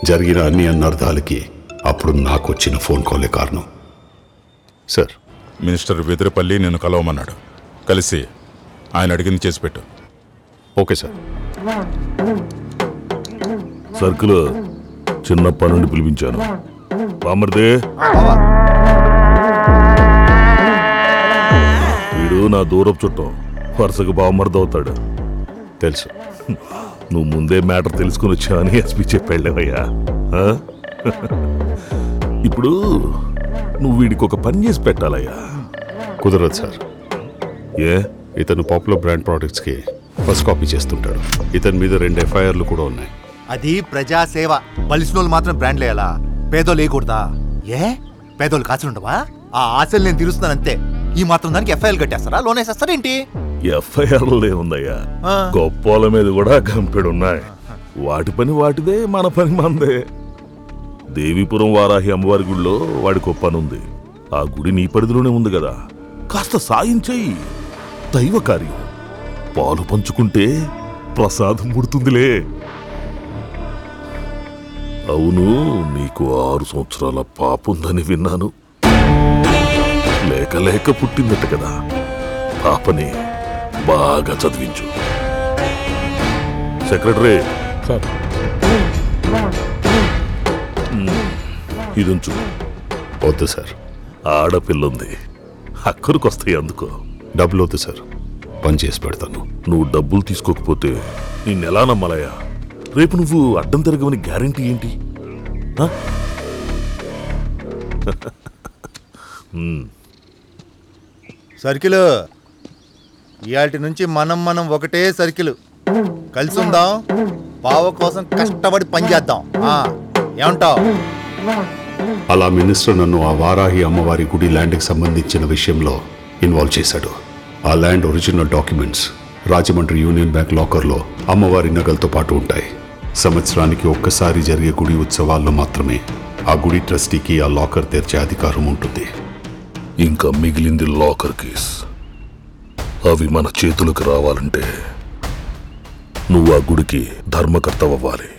జరిగిన అన్ని అనర్థాలకి అప్పుడు నాకు వచ్చిన ఫోన్ కాలే కారణం సార్ మినిస్టర్ వెదిరిపల్లి నేను కలవమన్నాడు కలిసి ఆయన అడిగింది చేసి పెట్టు ఓకే సార్ సర్కిల్ చిన్న పనుండి పిలిపించాను బామర్దే వీడు నా దూరపు చుట్టం వరుసగా బామర్ది అవుతాడు తెలుసు నువ్వు ముందే మ్యాటర్ తెలుసుకుని వచ్చావని ఎస్పీ చెప్పాళ్ళేవయ్యా ఆ? ఇప్పుడు నువ్వు వీడికి ఒక పని చేసి పెట్టాలయ్యా కుదరదు సార్ ఏ ఇతను పాపులర్ బ్రాండ్ ప్రోడక్ట్స్కి ఫస్ట్ కాపీ చేస్తుంటాడు ఇతని మీద రెండు ఎఫ్ఐఆర్లు కూడా ఉన్నాయి అది ప్రజాసేవ బలిసిన వాళ్ళు మాత్రం బ్రాండ్ లేయాలా పేదోళ్ళు లేకూడదా ఏ పేదోళ్ళు కాసులు ఉండవా ఆ ఆశలు నేను తీరుస్తున్నాను అంతే ఈ మాత్రం దానికి ఎఫ్ఐఆర్ కట్టేస్తారా లోన్ వేసేస్తారా ఏంటి ఎఫ్ఐఆర్లే ఉందయ్యా ఆ. గొప్పోల మీద కూడా గంపెడు ఉన్నాయి వాటి పని వాటిదే మన పని మందే దేవీపురం వారాహి అమ్మవారి గుడిలో వాడికి ఒక పని ఉంది ఆ గుడి నీ పరిధిలోనే ఉంది కదా కాస్త సాయం చెయ్యి దైవ కార్యం పాలు పంచుకుంటే ప్రసాదం ముడుతుందిలే అవును నీకు ఆరు సంవత్సరాల పాపుందని విన్నాను లేక లేక పుట్టిందట కదా పాపని బాగా చదివించు సెక్రటరీ సార్ ఇదుంచు వద్దు సార్ ఆడపిల్లుంది అక్కడికొస్తాయి అందుకో డబ్బులు వద్దు సార్ పని చేసి పెడతాను నువ్వు డబ్బులు తీసుకోకపోతే నిన్నెలా నమ్మాలయ్యా రేపు నువ్వు అడ్డం తిరగవని గ్యారంటీ ఏంటి ఆ? సర్కిల్ ఇయాటి నుంచి మనం మనం ఒకటే సర్కిల్ కలిసి ఉందాం పావ కోసం కష్టపడి పని చేద్దాం ఆ, ఏమంటావ్ అలా మినిస్టర్ నన్ను ఆ వారాహి అమ్మవారి గుడి ల్యాండ్కి సంబంధించిన విషయంలో ఇన్వాల్వ్ చేశాడు ఆ land original documents Rajahmundry union bank లాకర్లో అమ్మవారి నగలతో పాటు ఉంటాయి సంవత్సరానికి ఒక్కసారి జరిగే గుడి ఉత్సవాల్లో మాత్రమే ఆ గుడి ట్రస్టీకి ఆ లాకర్ తెరిచే అధికారం ఉంటుంది ఇంకా మిగిలింది లాకర్ కేస్ అవి మన చేతులకు రావాలంటే నువ్వు ఆ గుడికి ధర్మకర్త అవ్వాలి